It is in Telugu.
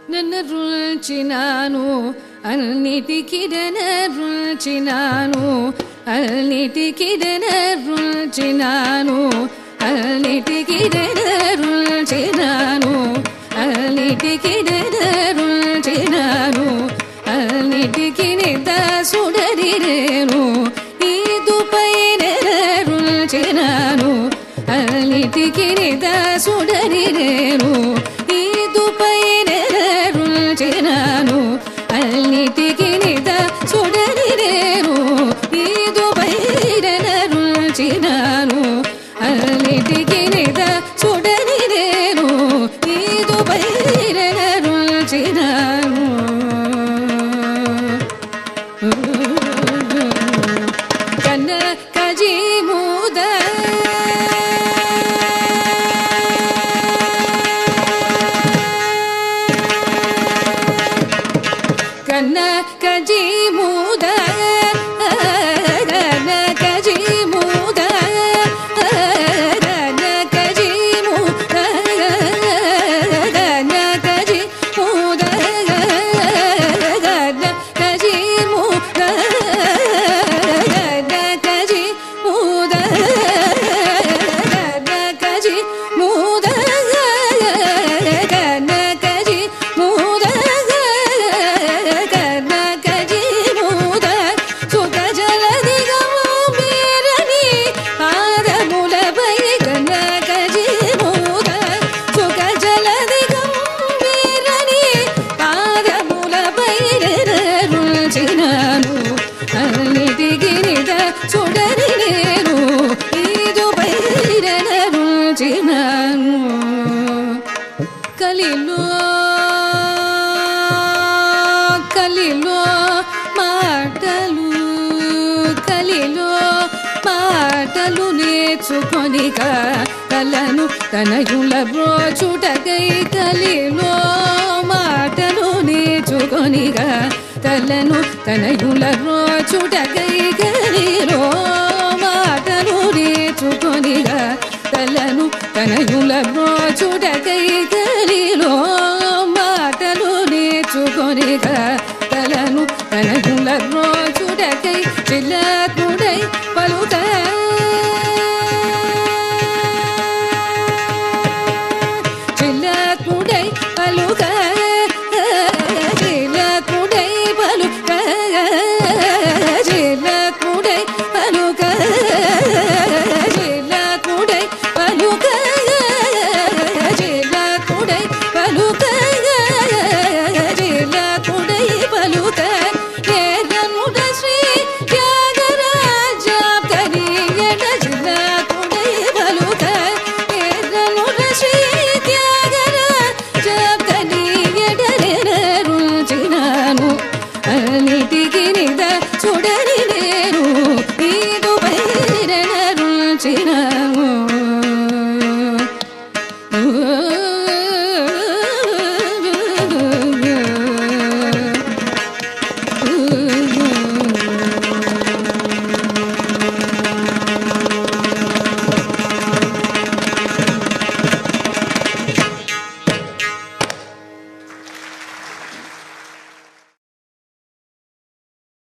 నన్ను రుల్చినాను అన్నిటికి రుల్చినాను అన్నిటికి రుల్చినాను అన్నిటికి రుల్చినాను అన్నిటికి రుల్చినాను అన్నిటికి దాసుడరిరేను ఈ దుపైన రుల్చినాను అన్నిటికి దాసుడరిరేను ఈ దుపైన రుల్చినాను అన్నిటికి దాసుడరిరేను ఈ దుపైన రుల్చినాను అన్నిటికి దాసుడరిరేను ఈ దుపైన రుల్చినాను కన్న కజీ మూద కన్న కజీ మూద కన్న కజీ మూద కన్న కజీ మూద కన్న కజీ మూద కన్న కజీ మూద కన్న కజీ మూద కన్న కజీ మూద కన్న కజీ మూద కన్న కజీ మూద సుఖ జలదిగము మీరని పాదములపై కన్న కజీ మూద సుఖ జలదిగము మీరని పాదములపై రుచినాను అన్నిటికి నిద చూడని నేను ఈదు పైన రుచినాను కలిలో కలిలో మాటలు కలిలో మాటలు నేర్చుకొనిక కలను తనయుల బ్రోచుటకై కలిలో మాటలు నేర్చుకొనిక తలను తనయుల బ్రోచుటకై కలిలో మాటలు నేర్చుకొనిక తలను తనయుల బ్రోచుటకై కలిలో మాటలు నేర్చుకొనిక తలను తనయుల బ్రోచుటకై చిల్లకుడై పలుక చిల్లకుడై పలుక చిల్లకుడై పలుక చిల్లకుడై పలుక చిల్లకుడై పలుక చిల్లకుడై పలుక చిల్లకుడై పలుక ఏదనుడ శ్రీ త్యాగరాజ కరియడ చిల్లకుడై పలుక ఏదనుడ శ్రీ త్యాగరాజ కరియడ రుచినాను అన్నిటికి నిద చూడని నేను ఈదు పైన రుచినాను